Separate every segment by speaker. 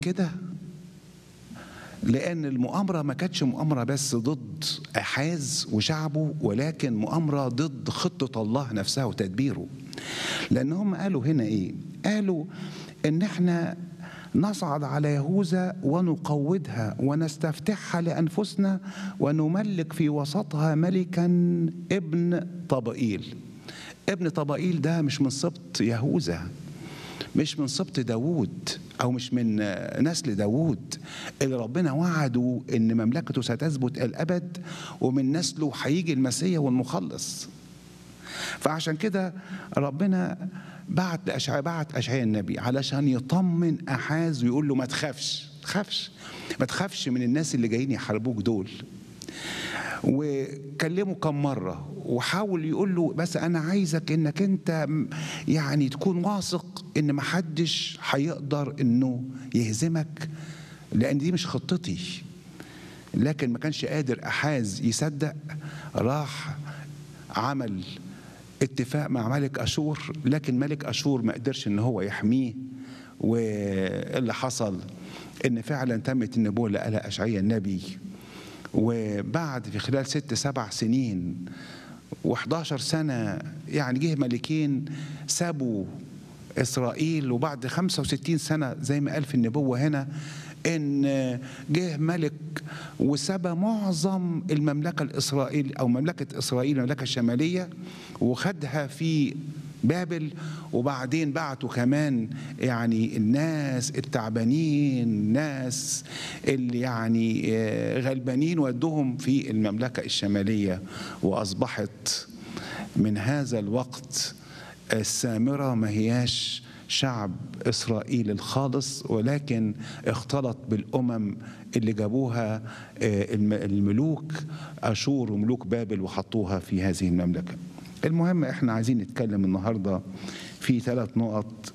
Speaker 1: كده لأن المؤامرة ما كانتش مؤامرة بس ضد أحاز وشعبه ولكن مؤامرة ضد خطة الله نفسها وتدبيره لأن هم قالوا هنا إيه قالوا إن إحنا نصعد على يهوذا ونقودها ونستفتحها لأنفسنا ونملك في وسطها ملكا ابن طبائيل ابن طبائيل ده مش من سبط يهوذا مش من سبط داوود او مش من نسل داوود اللي ربنا وعده ان مملكته ستثبت الابد ومن نسله هيجي المسيح والمخلص فعشان كده ربنا بعت لأشعياء بعت اشعياء النبي علشان يطمن احاز ويقول له ما تخافش ما تخافش ما تخافش من الناس اللي جايين يحاربوك دول وكلمه كم مرة وحاول يقول له بس أنا عايزك إنك أنت يعني تكون واثق إن محدش هيقدر إنه يهزمك لأن دي مش خطتي لكن ما كانش قادر أحاز يصدق راح عمل اتفاق مع ملك أشور لكن ملك أشور ما قدرش إن هو يحميه واللي حصل إن فعلا تمت النبوة اللي قالها أشعياء النبي وبعد في خلال ست سبع سنين و11 سنة يعني جه ملكين سابوا إسرائيل وبعد 65 سنة زي ما قال في النبوة هنا إن جه ملك وسبى معظم المملكة الإسرائيل أو مملكة إسرائيل المملكة الشمالية وخدها في بابل وبعدين بعتوا كمان يعني الناس التعبانين الناس اللي يعني غلبانين ودوهم في المملكة الشمالية وأصبحت من هذا الوقت السامرة ما هياش شعب إسرائيل الخالص ولكن اختلط بالأمم اللي جابوها الملوك أشور وملوك بابل وحطوها في هذه المملكة المهم احنا عايزين نتكلم النهارده في ثلاث نقط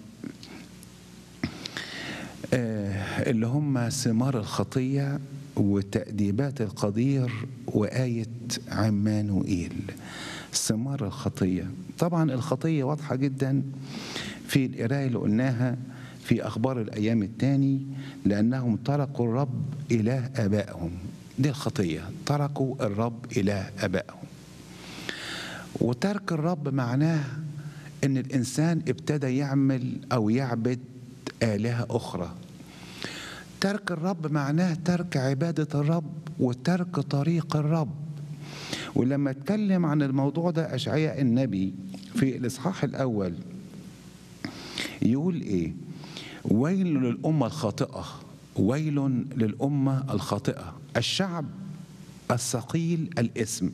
Speaker 1: اللي هم ثمار الخطيه وتأديبات القدير وآية عمانوئيل ثمار الخطية طبعا الخطية واضحة جدا في القراية اللي قلناها في أخبار الأيام الثاني لأنهم تركوا الرب إله آبائهم دي الخطية تركوا الرب إله آبائهم وترك الرب معناه ان الانسان ابتدى يعمل او يعبد الهه اخرى ترك الرب معناه ترك عباده الرب وترك طريق الرب ولما اتكلم عن الموضوع ده اشعياء النبي في الاصحاح الاول يقول ايه ويل للامه الخاطئه ويل للامه الخاطئه الشعب الثقيل الاسم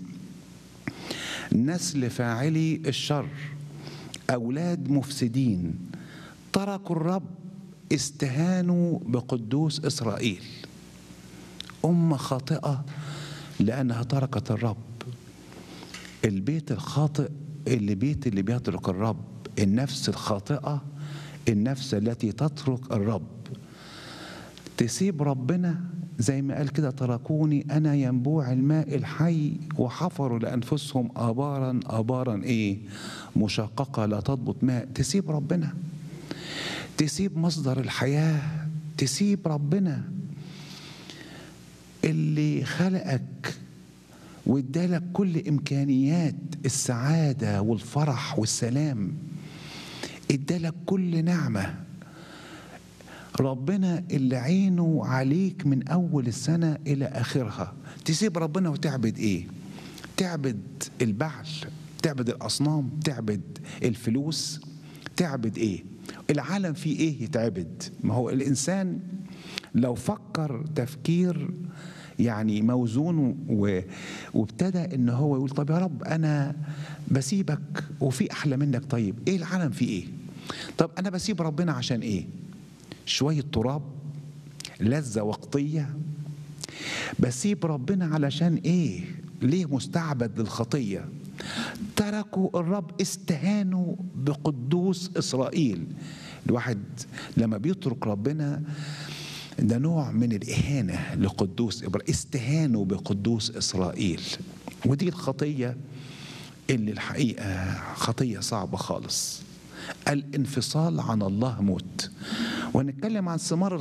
Speaker 1: نسل فاعلي الشر اولاد مفسدين تركوا الرب استهانوا بقدوس اسرائيل امه خاطئه لانها تركت الرب البيت الخاطئ اللي بيت اللي بيترك الرب النفس الخاطئه النفس التي تترك الرب تسيب ربنا زي ما قال كده تركوني انا ينبوع الماء الحي وحفروا لانفسهم ابارا ابارا ايه مشققه لا تضبط ماء تسيب ربنا تسيب مصدر الحياه تسيب ربنا اللي خلقك وادالك كل امكانيات السعاده والفرح والسلام ادالك كل نعمه ربنا اللي عينه عليك من اول السنه الى اخرها تسيب ربنا وتعبد ايه تعبد البعل تعبد الاصنام تعبد الفلوس تعبد ايه العالم فيه ايه يتعبد ما هو الانسان لو فكر تفكير يعني موزون وابتدى ان هو يقول طب يا رب انا بسيبك وفي احلى منك طيب ايه العالم فيه ايه طب انا بسيب ربنا عشان ايه شوية تراب لذة وقتية بسيب ربنا علشان ايه ليه مستعبد للخطية تركوا الرب استهانوا بقدوس إسرائيل الواحد لما بيترك ربنا ده نوع من الإهانة لقدوس إبراهيم استهانوا بقدوس إسرائيل ودي الخطية اللي الحقيقة خطية صعبة خالص الانفصال عن الله موت ونتكلم عن ثمار